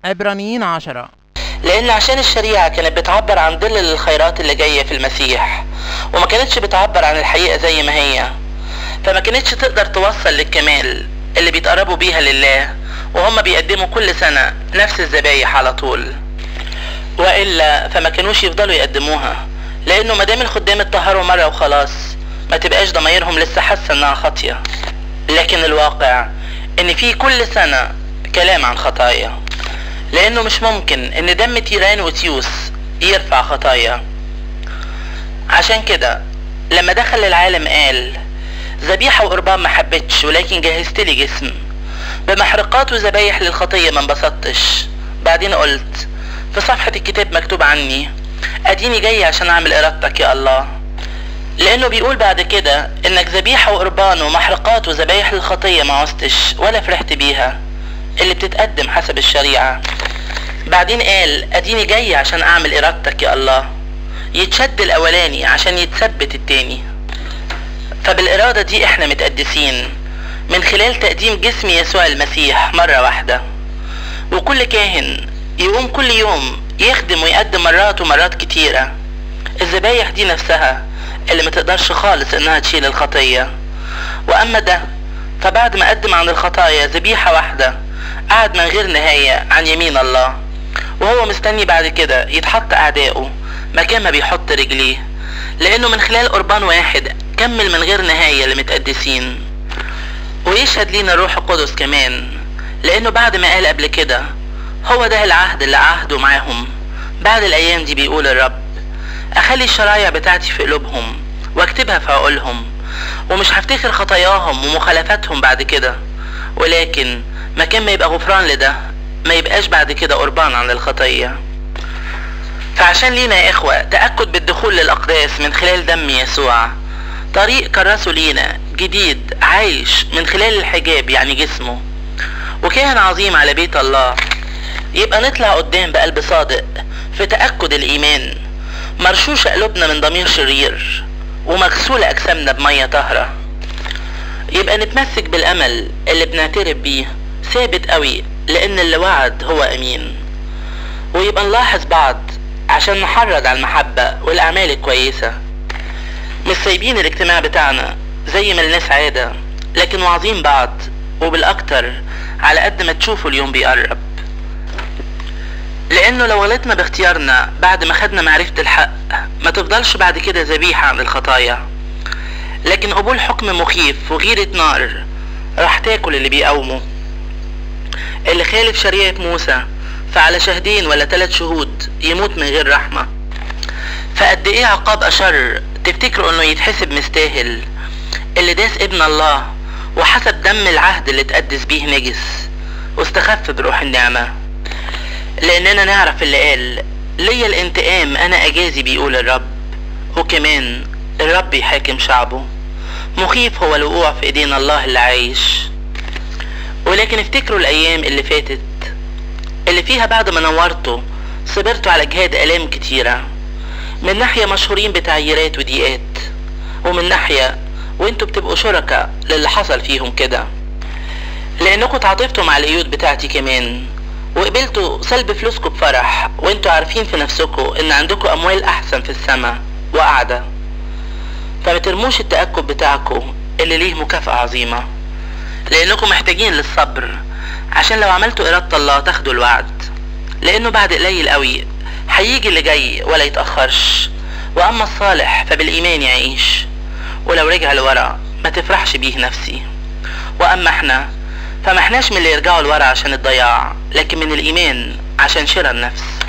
عبرانيين عشرة لان عشان الشريعة كانت بتعبر عن دلل الخيرات اللي جاية في المسيح وما كانتش بتعبر عن الحقيقة زي ما هي فما كانتش تقدر توصل للكمال اللي بيتقربوا بيها لله وهم بيقدموا كل سنة نفس الذبايح على طول والا فما كانوش يفضلوا يقدموها لانه ما دام الخدام اتطهروا مره وخلاص ما تبقاش ضمايرهم لسه حاسه انها خاطيه لكن الواقع ان في كل سنه كلام عن خطايا لانه مش ممكن ان دم تيران وتيوس يرفع خطايا عشان كده لما دخل العالم قال ذبيحة وقربان ما حبتش ولكن جهزت لي جسم بمحرقات وذبايح للخطية ما انبسطتش بعدين قلت في صفحة الكتاب مكتوب عني اديني جاي عشان اعمل ارادتك يا الله لانه بيقول بعد كده انك ذبيحة وقربان ومحرقات وذبايح للخطية ما عوزتش ولا فرحت بيها اللي بتتقدم حسب الشريعة بعدين قال اديني جاي عشان اعمل ارادتك يا الله يتشد الاولاني عشان يتثبت التاني فبالارادة دي احنا متقدسين من خلال تقديم جسم يسوع المسيح مرة واحدة وكل كاهن يقوم كل يوم يخدم ويقدم مرات ومرات كتيرة الذبايح دي نفسها اللي متقدرش خالص انها تشيل الخطية واما ده فبعد ما قدم عن الخطايا ذبيحة واحدة قعد من غير نهاية عن يمين الله وهو مستني بعد كده يتحط اعدائه مكان ما بيحط رجليه لانه من خلال قربان واحد كمل من غير نهاية لمتقدسين ويشهد لينا الروح القدس كمان لانه بعد ما قال قبل كده هو ده العهد اللي عهده معاهم بعد الايام دي بيقول الرب اخلي الشرايع بتاعتي في قلوبهم واكتبها في عقولهم ومش هفتكر خطاياهم ومخالفاتهم بعد كده ولكن مكان ما يبقى غفران لده ما يبقاش بعد كده قربان عن الخطية فعشان لينا يا إخوة تأكد بالدخول للأقداس من خلال دم يسوع طريق كرسه لينا جديد عايش من خلال الحجاب يعني جسمه وكان عظيم على بيت الله يبقى نطلع قدام بقلب صادق في تأكد الإيمان مرشوش قلوبنا من ضمير شرير ومغسولة أجسامنا بمية طاهرة يبقى نتمسك بالأمل اللي بنعترف بيه ثابت قوي لأن اللي وعد هو أمين ويبقى نلاحظ بعض عشان نحرض على المحبة والأعمال الكويسة مش سايبين الاجتماع بتاعنا زي ما الناس عادة لكن واعظين بعض وبالأكتر على قد ما تشوفوا اليوم بيقرب لأنه لو غلطنا باختيارنا بعد ما خدنا معرفة الحق ما تفضلش بعد كده ذبيحة عن الخطايا لكن قبول حكم مخيف وغيرة نار راح تاكل اللي بيقاومه اللي خالف شريعة موسى فعلى شهدين ولا ثلاث شهود يموت من غير رحمة فقد ايه عقاب اشر تفتكروا انه يتحسب مستاهل اللي داس ابن الله وحسب دم العهد اللي اتقدس بيه نجس واستخف بروح النعمة لاننا نعرف اللي قال ليا الانتقام انا اجازي بيقول الرب وكمان الرب يحاكم شعبه مخيف هو الوقوع في ايدين الله اللي عايش ولكن افتكروا الايام اللي فاتت اللي فيها بعد ما نورتوا صبرتوا على جهاد الام كتيرة من ناحية مشهورين بتعييرات وضيقات ومن ناحية وانتوا بتبقوا شركاء للي حصل فيهم كده لانكم تعاطفتوا مع القيود بتاعتي كمان وقبلتوا سلب فلوسكم بفرح وانتوا عارفين في نفسكم ان عندكم اموال احسن في السماء وقاعدة فما ترموش التأكد بتاعكم اللي ليه مكافأة عظيمة لانكم محتاجين للصبر عشان لو عملتوا إرادة الله تاخدوا الوعد لانه بعد قليل قوي هيجي اللي جاي ولا يتأخرش واما الصالح فبالايمان يعيش ولو رجع لورا ما تفرحش بيه نفسي واما احنا فما احناش من اللي يرجعوا لورا عشان الضياع لكن من الايمان عشان شراء النفس